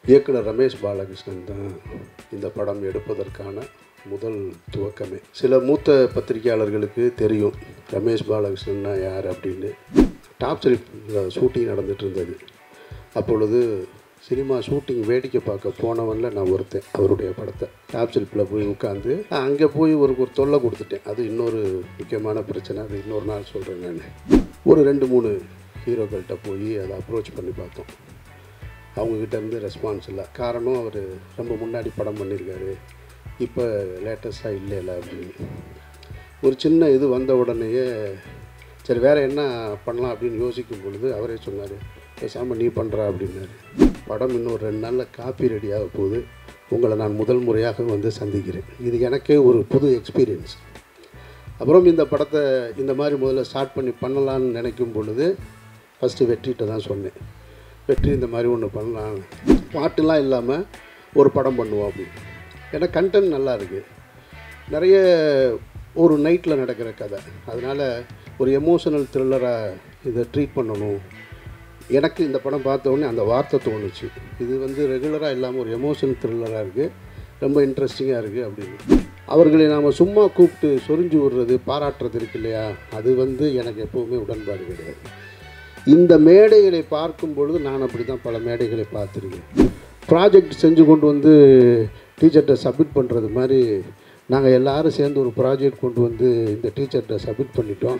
இயக்குனர் ரமேஷ் பாலகிருஷ்ணன் தான் இந்த படம் எடுப்பதற்கான முதல் துவக்கமே சில மூத்த பத்திரிகையாளர்களுக்கு தெரியும் ரமேஷ் பாலகிருஷ்ணன்னா யார் அப்படின்னு டாப் ஸ்லிப் ஷூட்டிங் நடந்துட்டு இருந்தது அப்பொழுது சினிமா ஷூட்டிங் வேடிக்கை பார்க்க போனவனில் நான் ஒருத்தன் அவருடைய படத்தை டாப் ஸ்லிப்பில் போய் உட்காந்து அங்கே போய் ஒரு ஒரு தொல்லை கொடுத்துட்டேன் அது இன்னொரு முக்கியமான பிரச்சனை அது இன்னொரு நாள் சொல்கிறேன் நான் ஒரு ரெண்டு மூணு ஹீரோக்கள்கிட்ட போய் அதை அப்ரோச் பண்ணி பார்த்தோம் அவங்கக்கிட்ட இருந்து ரெஸ்பான்ஸ் இல்லை காரணம் அவர் ரொம்ப முன்னாடி படம் பண்ணியிருக்காரு இப்போ லேட்டஸ்ட்டாக இல்லை இல்லை அப்படின்னு ஒரு சின்ன இது வந்த உடனேயே சரி வேறு என்ன பண்ணலாம் அப்படின்னு யோசிக்கும் பொழுது அவரே சொன்னார் பேசாமல் நீ பண்ணுறா அப்படின்னாரு படம் இன்னும் ரெண்டு நாளில் காப்பி ரெடியாக போகுது உங்களை நான் முதல் முறையாக வந்து சந்திக்கிறேன் இது எனக்கே ஒரு புது எக்ஸ்பீரியன்ஸ் அப்புறம் இந்த படத்தை இந்த மாதிரி முதல்ல ஸ்டார்ட் பண்ணி பண்ணலான்னு நினைக்கும் பொழுது ஃபஸ்ட்டு வெற்றிகிட்ட தான் சொன்னேன் வெற்றி இந்த மாதிரி ஒன்று பண்ணலாம் பாட்டுலாம் இல்லாமல் ஒரு படம் பண்ணுவோம் அப்படின்னு ஏன்னா கண்டென்ட் நல்லா இருக்குது நிறைய ஒரு நைட்டில் நடக்கிற கதை அதனால் ஒரு எமோஷனல் த்ரில்லராக இதை ட்ரீட் பண்ணணும் எனக்கு இந்த படம் பார்த்த உடனே அந்த வார்த்தை தோணுச்சு இது வந்து ரெகுலராக இல்லாமல் ஒரு எமோஷனல் த்ரில்லராக இருக்குது ரொம்ப இன்ட்ரெஸ்டிங்காக இருக்குது அப்படின்னு அவர்களை நாம் சும்மா கூப்பிட்டு சொரிஞ்சு விடுறது பாராட்டுறது இருக்கு இல்லையா அது வந்து எனக்கு எப்போவுமே உடன்பாடு கிடையாது இந்த மேடைகளை பார்க்கும் பொழுது நான் அப்படி தான் பல மேடைகளை பார்த்துருக்கேன் ப்ராஜெக்ட் செஞ்சு கொண்டு வந்து டீச்சர்கிட்ட சப்மிட் பண்ணுறது மாதிரி நாங்கள் எல்லாரும் சேர்ந்து ஒரு ப்ராஜெக்ட் கொண்டு வந்து இந்த டீச்சர்கிட்ட சப்மிட் பண்ணிட்டோம்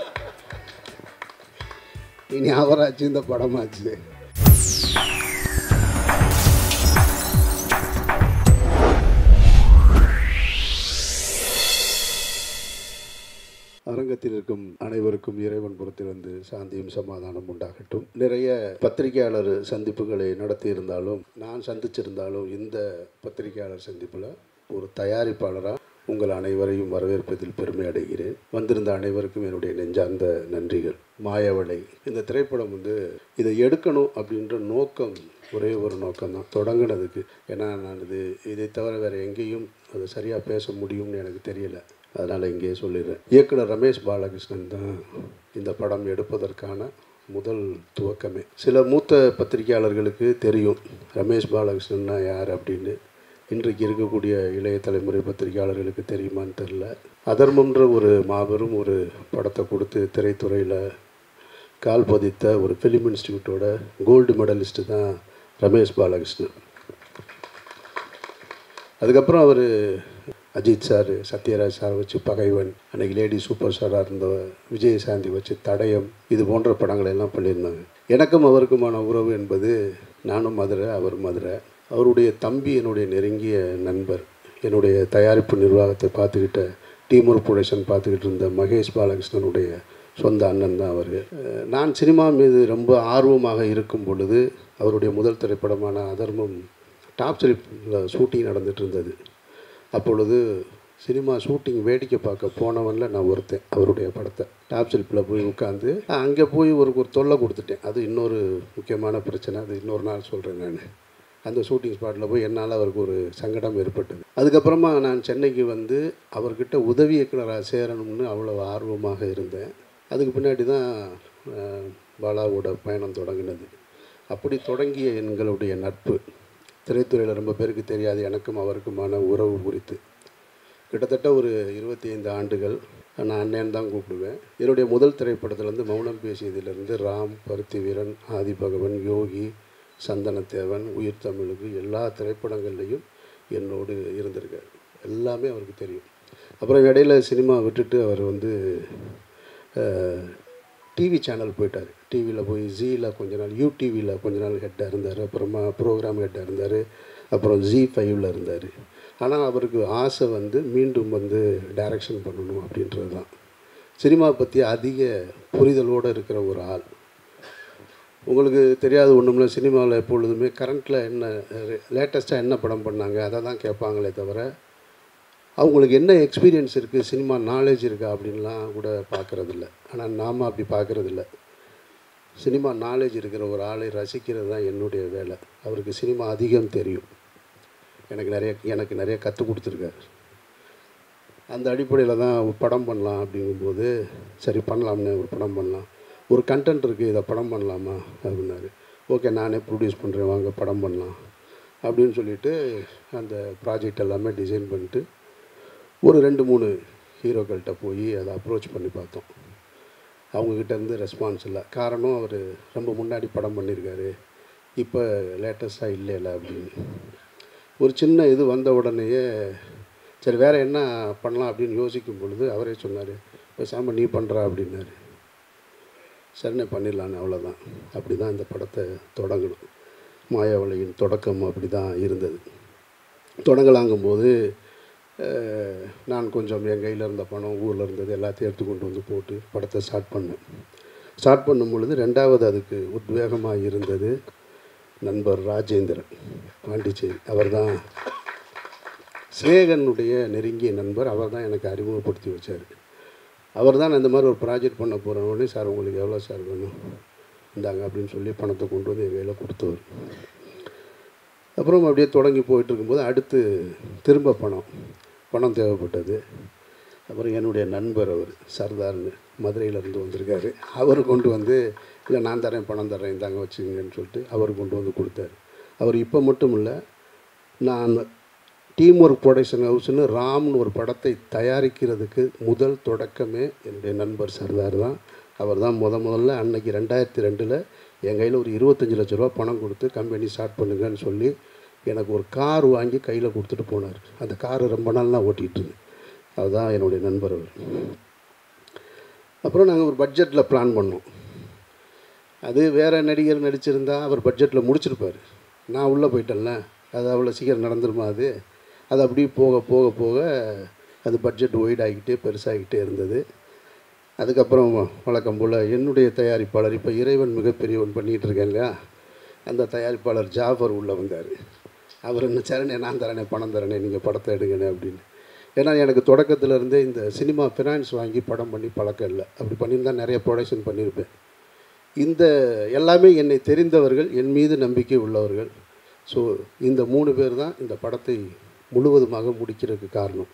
இனி அவராச்சு இந்த படமாச்சு அரங்கத்தில் இருக்கும் அனைவருக்கும் இறைவன் புறத்திலிருந்து சாந்தியும் சமாதானம் உண்டாகட்டும் நிறைய பத்திரிகையாளர் சந்திப்புகளை நடத்தியிருந்தாலும் நான் சந்திச்சிருந்தாலும் இந்த பத்திரிகையாளர் சந்திப்பில் ஒரு தயாரிப்பாளராக உங்கள் அனைவரையும் வரவேற்பதில் பெருமை அடைகிறேன் வந்திருந்த அனைவருக்கும் என்னுடைய நெஞ்சார்ந்த நன்றிகள் மாயவளை இந்த திரைப்படம் வந்து இதை எடுக்கணும் அப்படின்ற நோக்கம் ஒரே ஒரு நோக்கம் தான் தொடங்கினதுக்கு ஏன்னா நான் இது இதை தவிர வேறு எங்கேயும் அதை சரியாக பேச முடியும்னு எனக்கு தெரியல அதனால் இங்கேயே சொல்லிடுறேன் இயக்குனர் ரமேஷ் பாலகிருஷ்ணன் தான் இந்த படம் எடுப்பதற்கான முதல் துவக்கமே சில மூத்த பத்திரிகையாளர்களுக்கு தெரியும் ரமேஷ் பாலகிருஷ்ணன்னா யார் அப்படின்னு இன்றைக்கு இருக்கக்கூடிய இளைய தலைமுறை பத்திரிகையாளர்களுக்கு தெரியுமான்னு தெரில அதர்மன்ற ஒரு மாபெரும் ஒரு படத்தை கொடுத்து திரைத்துறையில் கால் பதித்த ஒரு ஃபிலிம் இன்ஸ்டியூட்டோட கோல்டு மெடலிஸ்ட்டு தான் ரமேஷ் பாலகிருஷ்ணன் அதுக்கப்புறம் அவர் அஜித் சார் சத்யராஜ் சார் வச்சு பகைவன் அன்றைக்கி லேடி சூப்பர் ஸ்டாராக இருந்த விஜயசாந்தி வச்சு தடயம் இது போன்ற படங்களை எல்லாம் பண்ணியிருந்தாங்க எனக்கும் அவருக்குமான உறவு என்பது நானும் மதுரை அவர் மதுரை அவருடைய தம்பி என்னுடைய நெருங்கிய நண்பர் என்னுடைய தயாரிப்பு நிர்வாகத்தை பார்த்துக்கிட்ட டீமூர் ப்ரொடக்ஷன் பார்த்துக்கிட்டு இருந்த மகேஷ் பாலகிருஷ்ணனுடைய சொந்த அண்ணன் தான் அவர் நான் சினிமா மீது ரொம்ப ஆர்வமாக இருக்கும் பொழுது அவருடைய முதல் திரைப்படமான அதர்மம் டாப் ஸ்லிப்பில் ஷூட்டிங் நடந்துட்டு இருந்தது அப்பொழுது சினிமா ஷூட்டிங் வேடிக்கை பார்க்க போனவனில் நான் ஒருத்தன் அவருடைய படத்தை டாப் ஸ்லிப்பில் போய் உட்காந்து அங்கே போய் ஒரு ஒரு தொல்லை கொடுத்துட்டேன் அது இன்னொரு முக்கியமான பிரச்சனை அது இன்னொரு நாள் சொல்கிறேன் நான் அந்த ஷூட்டிங் ஸ்பாட்டில் போய் என்னால் அவருக்கு ஒரு சங்கடம் ஏற்பட்டது அதுக்கப்புறமா நான் சென்னைக்கு வந்து அவர்கிட்ட உதவி இயக்குனராக சேரணும்னு அவ்வளோ ஆர்வமாக இருந்தேன் அதுக்கு பின்னாடி தான் அஹ், பாலாவோட பயணம் தொடங்கினது அப்படி தொடங்கிய எங்களுடைய நட்பு திரைத்துறையில் ரொம்ப பேருக்கு தெரியாது எனக்கும் அவருக்குமான உறவு குறித்து கிட்டத்தட்ட ஒரு இருபத்தி ஐந்து ஆண்டுகள் நான் அண்ணன் தான் கூப்பிடுவேன் என்னுடைய முதல் திரைப்படத்துலேருந்து மௌனம் பேசியதிலிருந்து ராம் பருத்தி வீரன் ஆதிபகவன் யோகி சந்தனத்தேவன் உயிர் தமிழுக்கு எல்லா திரைப்படங்கள்லையும் என்னோடு இருந்திருக்கார் எல்லாமே அவருக்கு தெரியும் அப்புறம் இடையில சினிமா விட்டுட்டு அவர் வந்து டிவி சேனல் போயிட்டார் டிவியில் போய் ஜீயில் கொஞ்ச நாள் யூடிவியில் கொஞ்ச நாள் ஹெட்டாக இருந்தார் அப்புறமா ப்ரோக்ராம் ஹெட்டாக இருந்தார் அப்புறம் ஜி ஃபைவ்ல இருந்தார் ஆனால் அவருக்கு ஆசை வந்து மீண்டும் வந்து டைரக்ஷன் பண்ணணும் அப்படின்றது தான் சினிமா பற்றி அதிக புரிதலோடு இருக்கிற ஒரு ஆள் உங்களுக்கு தெரியாத ஒன்றுமில்ல சினிமாவில் எப்பொழுதுமே கரண்ட்டில் என்ன லேட்டஸ்ட்டாக என்ன படம் பண்ணாங்க அதை தான் கேட்பாங்களே தவிர அவங்களுக்கு என்ன எக்ஸ்பீரியன்ஸ் இருக்குது சினிமா நாலேஜ் இருக்கா அப்படின்லாம் கூட பார்க்குறதில்ல ஆனால் நாம் அப்படி பார்க்குறதில்ல சினிமா நாலேஜ் இருக்கிற ஒரு ஆளை ரசிக்கிறது தான் என்னுடைய வேலை அவருக்கு சினிமா அதிகம் தெரியும் எனக்கு நிறைய எனக்கு நிறைய கற்றுக் கொடுத்துருக்காரு அந்த அடிப்படையில் தான் ஒரு படம் பண்ணலாம் அப்படிங்கும்போது சரி பண்ணலாம்னு ஒரு படம் பண்ணலாம் ஒரு கண்டென்ட் இருக்குது இதை படம் பண்ணலாமா அப்படின்னாரு ஓகே நானே ப்ரொடியூஸ் பண்ணுறேன் வாங்க படம் பண்ணலாம் அப்படின்னு சொல்லிட்டு அந்த ப்ராஜெக்ட் எல்லாமே டிசைன் பண்ணிட்டு ஒரு ரெண்டு மூணு ஹீரோக்கள்கிட்ட போய் அதை அப்ரோச் பண்ணி பார்த்தோம் அவங்கக்கிட்ட இருந்து ரெஸ்பான்ஸ் இல்லை காரணம் அவர் ரொம்ப முன்னாடி படம் பண்ணியிருக்காரு இப்போ லேட்டஸ்ட்டாக இல்லைல்ல அப்படின்னு ஒரு சின்ன இது வந்த உடனேயே சரி வேறு என்ன பண்ணலாம் அப்படின்னு யோசிக்கும் பொழுது அவரே சொன்னார் பேசாமல் நீ பண்ணுறா அப்படின்னாரு சரிண்ணே பண்ணிடலான்னு அவ்வளோதான் அப்படி தான் இந்த படத்தை தொடங்கணும் மாயாவளியின் தொடக்கம் அப்படி தான் இருந்தது தொடங்கலாங்கும்போது அஹ், நான் கொஞ்சம் என் கையில் இருந்த பணம் ஊரில் இருந்தது எல்லாத்தையும் எடுத்து கொண்டு வந்து போட்டு படத்தை ஸ்டார்ட் பண்ணேன் ஸ்டார்ட் பண்ணும் பொழுது ரெண்டாவது அதுக்கு உத்வேகமாக இருந்தது நண்பர் ராஜேந்திரன் பாண்டிச்சேரி அவர் தான் சிநேகனுடைய நெருங்கிய நண்பர் அவர் தான் எனக்கு அறிமுகப்படுத்தி வச்சார் அவர் தான் இந்த மாதிரி ஒரு ப்ராஜெக்ட் பண்ண போகிறேன் உடனே சார் உங்களுக்கு எவ்வளோ சார் வேணும் இந்தாங்க அப்படின்னு சொல்லி பணத்தை கொண்டு வந்து என் கையில் கொடுத்தவர் அப்புறம் அப்படியே தொடங்கி போயிட்டு இருக்கும்போது அடுத்து திரும்ப பணம் பணம் தேவைப்பட்டது அப்புறம் என்னுடைய நண்பர் அவர் சர்தார்னு மதுரையிலேருந்து வந்திருக்காரு அவர் கொண்டு வந்து இல்லை நான் தரேன் பணம் தரேன் இந்தாங்க வச்சுக்கங்கன்னு சொல்லிட்டு அவர் கொண்டு வந்து கொடுத்தாரு அவர் இப்போ மட்டும் இல்லை நான் டீம் ஒர்க் ப்ரொடக்ஷன் ஹவுஸ்னு ராம்னு ஒரு படத்தை தயாரிக்கிறதுக்கு முதல் தொடக்கமே என்னுடைய நண்பர் சர்தார் தான் அவர் தான் முத முதல்ல அன்னைக்கு ரெண்டாயிரத்தி ரெண்டில் என் கையில் ஒரு இருபத்தஞ்சி லட்ச ரூபா பணம் கொடுத்து கம்பெனி ஸ்டார்ட் பண்ணுங்கன்னு சொல்லி எனக்கு ஒரு கார் வாங்கி கையில் கொடுத்துட்டு போனார் அந்த கார் ரொம்ப நாள் நான் ஓட்டிகிட்டு இருந்தேன் அதுதான் என்னுடைய நண்பர் அவர் அப்புறம் நாங்கள் ஒரு பட்ஜெட்டில் பிளான் பண்ணோம் அது வேறு நடிகர் நடிச்சிருந்தா அவர் பட்ஜெட்டில் முடிச்சிருப்பார் நான் உள்ளே போயிட்டேன்ல அது அவ்வளோ சீக்கிரம் நடந்துருமா அது அது அப்படியே போக போக போக அது பட்ஜெட் ஒய்ட் ஆகிக்கிட்டே பெருசாகிக்கிட்டே இருந்தது அதுக்கப்புறம் வழக்கம் போல் என்னுடைய தயாரிப்பாளர் இப்போ இறைவன் மிகப்பெரியவன் பண்ணிகிட்டு இருக்கேன் இல்லையா அந்த தயாரிப்பாளர் ஜாஃபர் உள்ளே வந்தார் அவர் என்ன சரணே நான் தரேனே பணம் தரேனே நீங்கள் படத்தை எடுங்கண்ணே அப்படின்னு ஏன்னா எனக்கு தொடக்கத்துல இருந்தே இந்த சினிமா ஃபினான்ஸ் வாங்கி படம் பண்ணி பழக்கம் இல்லை அப்படி பண்ணியிருந்தா நிறைய ப்ரொடக்ஷன் பண்ணியிருப்பேன் இந்த எல்லாமே என்னை தெரிந்தவர்கள் என் மீது நம்பிக்கை உள்ளவர்கள் ஸோ இந்த மூணு பேர் தான் இந்த படத்தை முழுவதுமாக முடிக்கிறதுக்கு காரணம்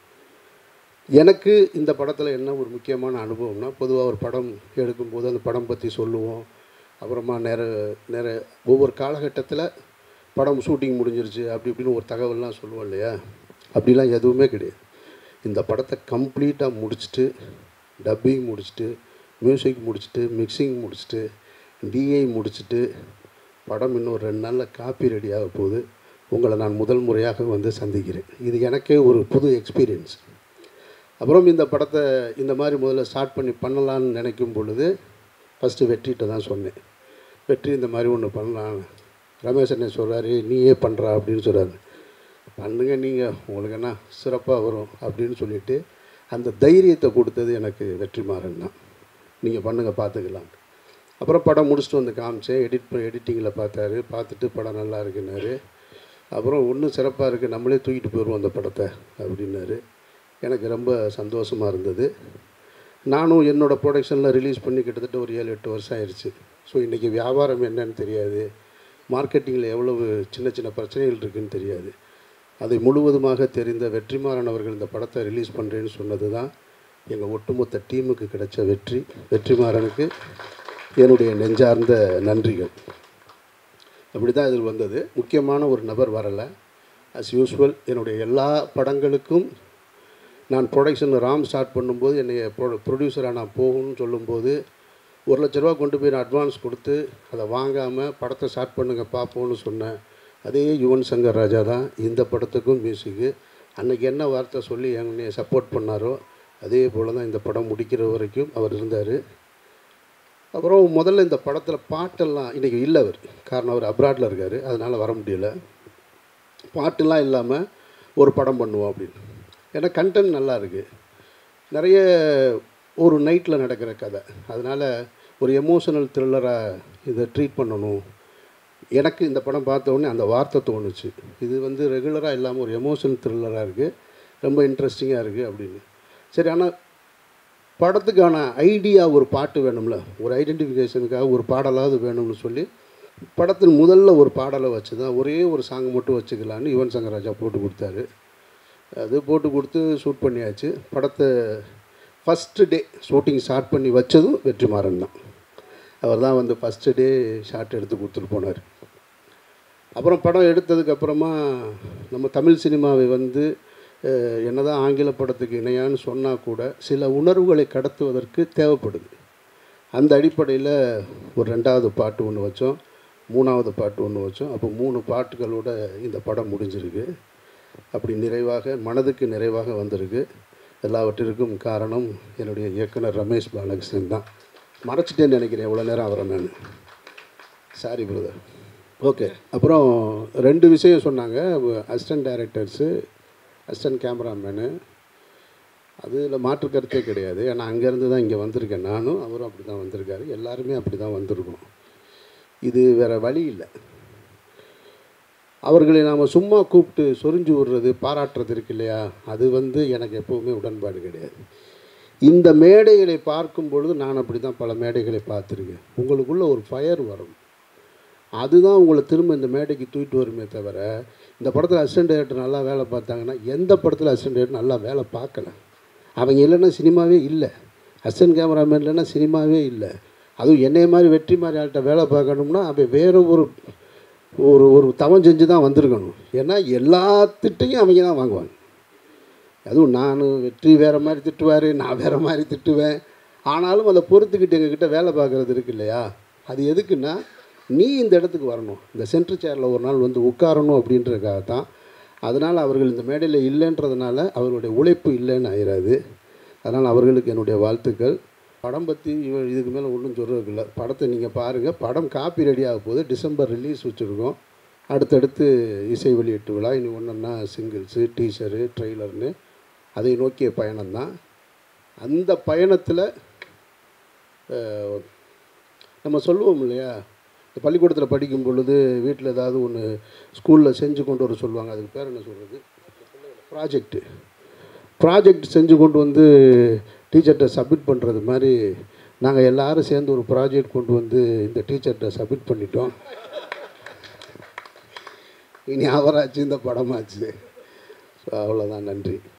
எனக்கு இந்த படத்தில் என்ன ஒரு முக்கியமான அனுபவம்னா பொதுவாக ஒரு படம் எடுக்கும்போது அந்த படம் பற்றி சொல்லுவோம் அப்புறமா நேர நேர ஒவ்வொரு காலகட்டத்தில் படம் ஷூட்டிங் முடிஞ்சிருச்சு அப்படி இப்படின்னு ஒரு தகவல்லாம் சொல்லுவோம் இல்லையா அப்படிலாம் எதுவுமே கிடையாது இந்த படத்தை கம்ப்ளீட்டாக முடிச்சுட்டு டப்பிங் முடிச்சுட்டு மியூசிக் முடிச்சுட்டு மிக்சிங் முடிச்சுட்டு டிஐ முடிச்சுட்டு படம் இன்னும் ஒரு ரெண்டு நாளில் காப்பி ரெடியாக போகுது உங்களை நான் முதல் முறையாக வந்து சந்திக்கிறேன் இது எனக்கே ஒரு புது எக்ஸ்பீரியன்ஸ் அப்புறம் இந்த படத்தை இந்த மாதிரி முதல்ல ஸ்டார்ட் பண்ணி பண்ணலான்னு நினைக்கும் பொழுது ஃபஸ்ட்டு வெற்றிகிட்ட தான் சொன்னேன் வெற்றி இந்த மாதிரி ஒன்று பண்ணலாம் ரமேஷ் அண்ணன் சொல்கிறாரு நீயே பண்ணுறா அப்படின்னு சொல்கிறாரு பண்ணுங்க நீங்கள் உங்களுக்கு என்ன சிறப்பாக வரும் அப்படின்னு சொல்லிட்டு அந்த தைரியத்தை கொடுத்தது எனக்கு வெற்றிமாறன் தான் நீங்கள் பண்ணுங்கள் பார்த்துக்கலாம் அப்புறம் படம் முடிச்சுட்டு வந்து காமிச்சேன் எடிட் எடிட்டிங்கில் பார்த்தாரு பார்த்துட்டு படம் நல்லா இருக்குன்னாரு அப்புறம் ஒன்றும் சிறப்பாக இருக்குது நம்மளே தூக்கிட்டு போயிடுவோம் அந்த படத்தை அப்படின்னாரு எனக்கு ரொம்ப சந்தோஷமாக இருந்தது நானும் என்னோடய ப்ரொடக்ஷனில் ரிலீஸ் பண்ணி கிட்டத்தட்ட ஒரு ஏழு எட்டு வருஷம் ஆயிடுச்சு ஸோ இன்றைக்கி வியாபாரம் என்னன்னு தெரியாது மார்க்கெட்டிங்கில் எவ்வளவு சின்ன சின்ன பிரச்சனைகள் இருக்குன்னு தெரியாது அதை முழுவதுமாக தெரிந்த வெற்றிமாறன் அவர்கள் இந்த படத்தை ரிலீஸ் பண்ணுறேன்னு சொன்னது தான் எங்கள் ஒட்டுமொத்த டீமுக்கு கிடைச்ச வெற்றி வெற்றிமாறனுக்கு என்னுடைய நெஞ்சார்ந்த நன்றிகள் அப்படி தான் இதில் வந்தது முக்கியமான ஒரு நபர் வரலை அஸ் யூஸ்வல் என்னுடைய எல்லா படங்களுக்கும் நான் ப்ரொடக்ஷன் ராம் ஸ்டார்ட் பண்ணும்போது என்னை ப்ரொ ப்ரொடியூசராக நான் போகணும்னு சொல்லும்போது ஒரு லட்ச ரூபா கொண்டு போய் நான் அட்வான்ஸ் கொடுத்து அதை வாங்காமல் படத்தை ஸ்டார்ட் பண்ணுங்க பார்ப்போம்னு சொன்னேன் அதே யுவன் சங்கர் ராஜா தான் இந்த படத்துக்கும் மியூசிக்கு அன்னைக்கு என்ன வார்த்தை சொல்லி என்னை சப்போர்ட் பண்ணாரோ அதே போல் தான் இந்த படம் முடிக்கிற வரைக்கும் அவர் இருந்தார் அப்புறம் முதல்ல இந்த படத்தில் பாட்டெல்லாம் இன்றைக்கி இல்லை அவர் காரணம் அவர் அப்ராட்டில் இருக்கார் அதனால் வர முடியல பாட்டெல்லாம் இல்லாமல் ஒரு படம் பண்ணுவோம் அப்படின்னு ஏன்னா கண்டென்ட் நல்லா இருக்குது நிறைய ஒரு நைட்டில் நடக்கிற கதை அதனால் ஒரு எமோஷனல் த்ரில்லராக இதை ட்ரீட் பண்ணணும் எனக்கு இந்த படம் பார்த்த உடனே அந்த வார்த்தை தோணுச்சு இது வந்து ரெகுலராக இல்லாமல் ஒரு எமோஷனல் த்ரில்லராக இருக்குது ரொம்ப இன்ட்ரெஸ்டிங்காக இருக்குது அப்படின்னு சரி ஆனால் படத்துக்கான ஐடியா ஒரு பாட்டு வேணும்ல ஒரு ஐடென்டிஃபிகேஷனுக்காக ஒரு பாடலாவது வேணும்னு சொல்லி படத்தின் முதல்ல ஒரு பாடலை வச்சு தான் ஒரே ஒரு சாங் மட்டும் வச்சுக்கலான்னு யுவன் சங்கர் ராஜா போட்டு கொடுத்தாரு அது போட்டு கொடுத்து ஷூட் பண்ணியாச்சு படத்தை ஃபஸ்ட்டு டே ஷூட்டிங் ஸ்டார்ட் பண்ணி வச்சதும் வெற்றிமாறன் தான் அவர் தான் வந்து ஃபஸ்ட்டு டே ஷாட் எடுத்து கொடுத்துட்டு போனார் அப்புறம் படம் எடுத்ததுக்கப்புறமா நம்ம தமிழ் சினிமாவை வந்து அஹ், என்னதான் ஆங்கில படத்துக்கு இணையான்னு சொன்னால் கூட சில உணர்வுகளை கடத்துவதற்கு தேவைப்படுது அந்த அடிப்படையில் ஒரு ரெண்டாவது பாட்டு ஒன்று வச்சோம் மூணாவது பாட்டு ஒன்று வச்சோம் அப்போ மூணு பாட்டுகளோட இந்த படம் முடிஞ்சிருக்கு அப்படி நிறைவாக மனதுக்கு நிறைவாக வந்திருக்கு எல்லாவற்றிற்கும் காரணம் என்னுடைய இயக்குனர் ரமேஷ் பாலகிருஷ்ணன் தான் மறைச்சிட்டேன்னு நினைக்கிறேன் இவ்வளோ நேரம் அவரை நான் சாரி பிரதர் ஓகே அப்புறம் ரெண்டு விஷயம் சொன்னாங்க அசிஸ்டன்ட் டைரக்டர்ஸு அசிஸ்டன்ட் கேமராமேனு அதில் மாற்று கருத்தே கிடையாது ஏன்னா அங்கேருந்து தான் இங்கே வந்திருக்கேன் நானும் அவரும் அப்படி தான் வந்திருக்காரு எல்லாருமே அப்படி தான் வந்திருக்கோம் இது வேறு வழி இல்லை அவர்களை நாம் சும்மா கூப்பிட்டு சொரிஞ்சு விடுறது பாராட்டுறது இருக்கு இல்லையா அது வந்து எனக்கு எப்போவுமே உடன்பாடு கிடையாது இந்த மேடைகளை பார்க்கும் பொழுது நான் அப்படி தான் பல மேடைகளை பார்த்துருக்கேன் உங்களுக்குள்ள ஒரு ஃபயர் வரும் அதுதான் உங்களை திரும்ப இந்த மேடைக்கு தூக்கிட்டு வருமே தவிர இந்த படத்தில் அசிஸ்டன்ட் டைரக்டர் நல்லா வேலை பார்த்தாங்கன்னா எந்த படத்தில் அசிஸ்டன்ட் டைரக்டர் நல்லா வேலை பார்க்கல அவங்க இல்லைன்னா சினிமாவே இல்லை அசிஸ்டன்ட் கேமராமேன் இல்லைன்னா சினிமாவே இல்லை அதுவும் என்னைய மாதிரி வெற்றி மாதிரி ஆள்கிட்ட வேலை பார்க்கணும்னா அவன் வேறு ஒரு ஒரு ஒரு தவம் செஞ்சு தான் வந்திருக்கணும் ஏன்னா எல்லா திட்டையும் அவங்க தான் வாங்குவாங்க அதுவும் நான் வெற்றி வேறு மாதிரி திட்டுவார் நான் வேறு மாதிரி திட்டுவேன் ஆனாலும் அதை பொறுத்துக்கிட்டு எங்ககிட்ட வேலை பார்க்குறது இருக்கு இல்லையா அது எதுக்குன்னா நீ இந்த இடத்துக்கு வரணும் இந்த சென்ட்ரு சேரில் ஒரு நாள் வந்து உட்காரணும் அப்படின்றதுக்காக தான் அதனால் அவர்கள் இந்த மேடையில் இல்லைன்றதுனால அவர்களுடைய உழைப்பு இல்லைன்னு ஆயிடாது அதனால் அவர்களுக்கு என்னுடைய வாழ்த்துக்கள் படம் பற்றி இவ- இதுக்கு மேலே ஒன்றும் சொல்கிறதுக்கு இல்லை படத்தை நீங்கள் பாருங்கள் படம் காப்பி ரெடி ஆக போகுது டிசம்பர் ரிலீஸ் வச்சுருக்கோம் அடுத்தடுத்து இசை வெளியீட்டு விழா இனி ஒன்றுன்னா சிங்கிள்ஸு டீசரு ட்ரெய்லர்னு அதை நோக்கிய பயணம்தான் அந்த பயணத்தில் நம்ம சொல்லுவோம் இல்லையா இந்த பள்ளிக்கூடத்தில் படிக்கும் பொழுது வீட்டில் ஏதாவது ஒன்று ஸ்கூலில் செஞ்சு கொண்டு வர சொல்லுவாங்க அதுக்கு பேர் என்ன சொல்கிறது ப்ராஜெக்ட்டு ப்ராஜெக்ட் செஞ்சு கொண்டு வந்து டீச்சர்கிட்ட சப்மிட் பண்ணுறது மாதிரி நாங்கள் எல்லாரும் சேர்ந்து ஒரு ப்ராஜெக்ட் கொண்டு வந்து இந்த டீச்சர்கிட்ட சப்மிட் பண்ணிட்டோம் இனி அவராச்சு இந்த படமாச்சு ஸோ அவ்வளோதான் நன்றி